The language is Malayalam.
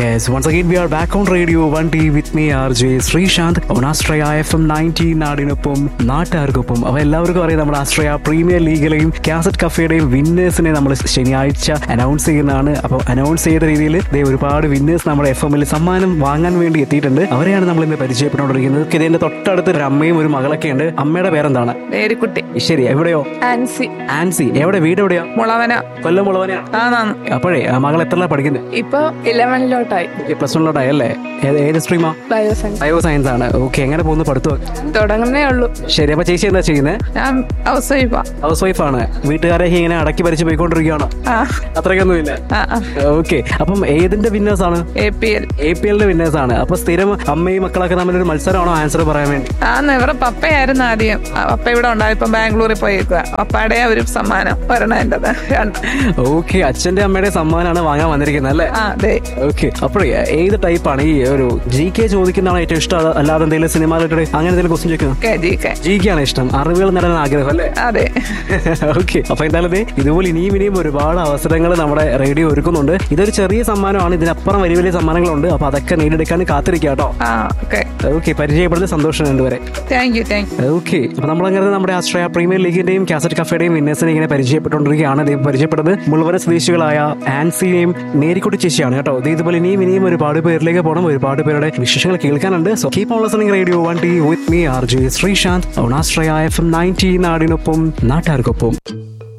Yes, once again we are back on Radio 1D with me RJ Sreesanth on Astraya FM 90 നാടിനൊപ്പം നാട്ടുകാർക്കൊപ്പം അപ്പോൾ എല്ലാവർക്കും അറിയാം നമ്മുടെ ആശ്രയ പ്രീമിയർ ലീഗിലെയും കാസറ്റ് കഫേയുടെയും വിന്നേഴ്സിനെ നമ്മൾ ശനിയാഴ്ച അനൗൺസ് ചെയ്യുന്നതാണ് അപ്പോൾ അനൗൺസ് ചെയ്ത രീതിയിൽ ദേ ഒരുപാട് വിന്നേഴ്സ് നമ്മുടെ എഫ് എമ്മിൽ സമ്മാനം വാങ്ങാൻ വേണ്ടി എത്തിയിട്ടുണ്ട് അവരെയാണ് നമ്മൾ ഇന്ന് പരിചയപ്പെട്ടുകൊണ്ടിരിക്കുന്നത് ഇതിന്റെ തൊട്ടടുത്ത് ഒരു അമ്മയും ഒരു മകളൊക്കെ ഉണ്ട് അമ്മയുടെ പേരെന്താണ് മേരിക്കുട്ടി ശരി എവിടെയോ ആൻസി ആൻസി എവിടെ വീട് എവിടെയോ മുളവന കൊല്ലം മുളവനെയാണ് ആന്നാന്ന് അപ്പോഴേ ആ മകൾ എത്ര പഠിക്കുന്നത് ഇപ്പൊ ഇലവനിലോട്ടായി പ്ലസ് വണ്ണിലോട്ടായി അല്ലേ ഏത് ഏത് സ്ട്രീമാ ബയോസയൻസ് ബയോ സയൻസ് ആണ് ഓക്കെ എങ്ങനെ പോകുന്നു പഠിത്തം തുടങ്ങുന്നേ ഉള്ളൂ ശരി അപ്പൊ ചേച്ചി എന്താ ചെയ്യുന്നത് ഞാൻ ഹൗസ് വൈഫാ ഹൗസ് വൈഫ് ആണ് വീട്ടുകാരെ ഇങ്ങനെ അടക്കി ഭരിച്ച് പോയിക്കൊണ്ടിരിക്കുകയാണോ ആ അത്രയ്ക്കൊന്നുമില്ല ആ ആ ഓക്കെ അപ്പം ഏതിന്റെ വിന്നേഴ്സ് ആണ് A P L A P എല്ലിന്റെ വിന്നേഴ്സ് ആണ് അപ്പൊ സ്ഥിരം അമ്മയും മക്കളൊക്കെ തമ്മിലൊരു മത്സരമാണോ ആൻസർ പറയാൻ വേണ്ടി ആന്ന് ഇവരുടെ പപ്പയായിരുന്നു ആദ്യം ആ, പപ്പ ഇവിടെ ഉണ്ടായപ്പോ ബാംഗ്ലൂരിൽ പോയേക്കുക പപ്പയുടെ ഒരു സമ്മാനം ഒരെണ്ണം എന്റത് രണ്ട് ഓക്കെ അച്ഛന്റെ അമ്മയുടെ സമ്മാനമാണ് വാങ്ങാൻ വന്നിരിക്കുന്നത് അല്ലേ ആ അതെ ഓക്കെ അപ്പോഴേ ഏത് ടൈപ്പാണ് ഈ ഒരു ജി കെ ചോദിക്കുന്നതാണ് ഏറ്റവും ഇഷ്ടം അത് അല്ലാതെ എന്തെങ്കിലും സിനിമ റിലേറ്റഡ് അങ്ങനെ എന്തെങ്കിലും ക്വസ്റ്റ്യൻ ചോദിക്കുന്നത് K G K G K ആണ് ഇഷ്ടം അറിവുകൾ നേടാൻ ആഗ്രഹം അല്ലേ അതെ ഓക്കെ അപ്പൊ എന്തായാലും ദേ ഇതുപോലെ ഇനിയും ഇനിയും ഒരുപാട് അവസരങ്ങൾ നമ്മുടെ റേഡിയോ ഒരുക്കുന്നുണ്ട് ഇതൊരു ചെറിയ സമ്മാനമാണ് ഇതിനപ്പുറം വലിയ വലിയ സമ്മാനങ്ങളുണ്ട് അപ്പൊ അതൊക്കെ നേടിയെടുക്കാൻ കാത്തിരിക്കുക കേട്ടോ ആ ഓക്കെ ഓക്കെ പരിചയപ്പെടുന്ന സന്തോഷമുണ്ട് വരെ thank you thank you okay അപ്പൊ നമ്മളങ്ങനെ നമ്മുടെ ആശ്രയ പ്രീമിയർ ലീഗിന്റെയും കാസറ്റ് കഫേയുടെയും വിന്നേഴ്സിനെ ഇങ്ങനെ പരിചയപ്പെട്ടുകൊണ്ടിരിക്കുകയാണ് ദേ പരിചയപ്പെട്ടത് മുഴുവൻ സ്വദേശികളായ ആൻസിനെയും മേരിക്കുട്ടി ചേച്ചിയാണ് കേട്ടോ ഇത് ഇതുപോലെ ഇനിയും ഇനിയും ഒരുപാട് പേരിലേക്ക് പോകണം ഒരുപാട് പേരുടെ വിശേഷങ്ങൾ കേൾക്കാനുണ്ട് so keep on listening radio one T with me R J Sreesanth on Ashraya F M ninety നാടിനൊപ്പം നാട്ടുകാർക്കൊപ്പം